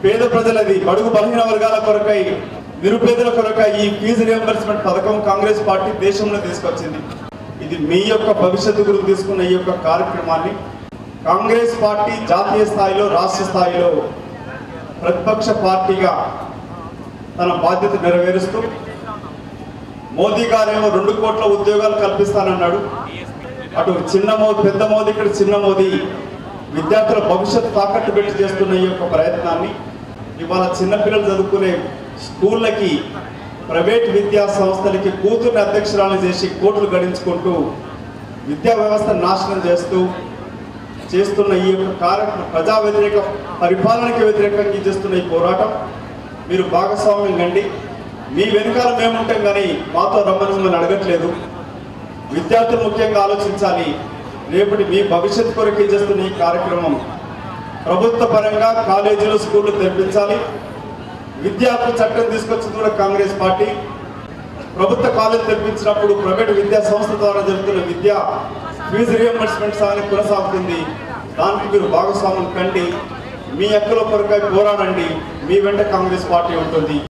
పేద ప్రజలది బడుగు బలహీన వర్గాల కొరకై నిరుపేదల కొరకై ఈ ఫీజు రియంబర్స్మెంట్ పథకం కాంగ్రెస్ పార్టీ దేశంలో తీసుకొచ్చింది ఇది మీ యొక్క భవిష్యత్తు గురించి తీసుకున్న ఈ యొక్క కార్యక్రమాన్ని కాంగ్రెస్ పార్టీ జాతీయ స్థాయిలో రాష్ట్ర స్థాయిలో ప్రతిపక్ష పార్టీగా తన బాధ్యత నెరవేరుస్తూ మోదీ గారేమో రెండు కోట్ల ఉద్యోగాలు కల్పిస్తానన్నాడు అటు చిన్న మోదీ పెద్ద మోదీ ఇక్కడ చిన్న మోదీ విద్యార్థుల భవిష్యత్తు తాకట్టు పెట్టి చేస్తున్న ఈ యొక్క ప్రయత్నాన్ని ఇవాళ చిన్నపిల్లలు చదువుకునే స్కూళ్ళకి ప్రైవేట్ విద్యా సంస్థలకి కూతుర్ని అధ్యక్షురాలు చేసి కోట్లు గడించుకుంటూ విద్యా వ్యవస్థ నాశనం చేస్తూ చేస్తున్న ఈ యొక్క కార్యక్రమం ప్రజా వ్యతిరేక పరిపాలనకి వ్యతిరేకంగా చేస్తున్న ఈ పోరాటం మీరు భాగస్వామ్యం కండి మీ వెనకాల మేముంటాం కానీ మాతో రమ్మని మిమ్మల్ని అడగట్లేదు విద్యార్థులు ముఖ్యంగా ఆలోచించాలి రేపటి మీ భవిష్యత్ కొరకు చేస్తున్న ఈ కార్యక్రమం ప్రభుత్వ పరంగా కాలేజీలు స్కూళ్ళు తెప్పించాలి విద్యార్థుల చట్టం తీసుకొచ్చింది కూడా కాంగ్రెస్ పార్టీ ప్రభుత్వ కాలేజ్ తెప్పించినప్పుడు ప్రైవేట్ విద్యా సంస్థ ద్వారా జరుగుతున్న విద్య ఫీజు రియంబర్స్మెంట్ సాగని కొనసాగుతుంది దానికి మీరు భాగస్వాములు కండి మీ ఎక్కల కొరకై పోరాడండి మీ వెంట కాంగ్రెస్ పార్టీ ఉంటుంది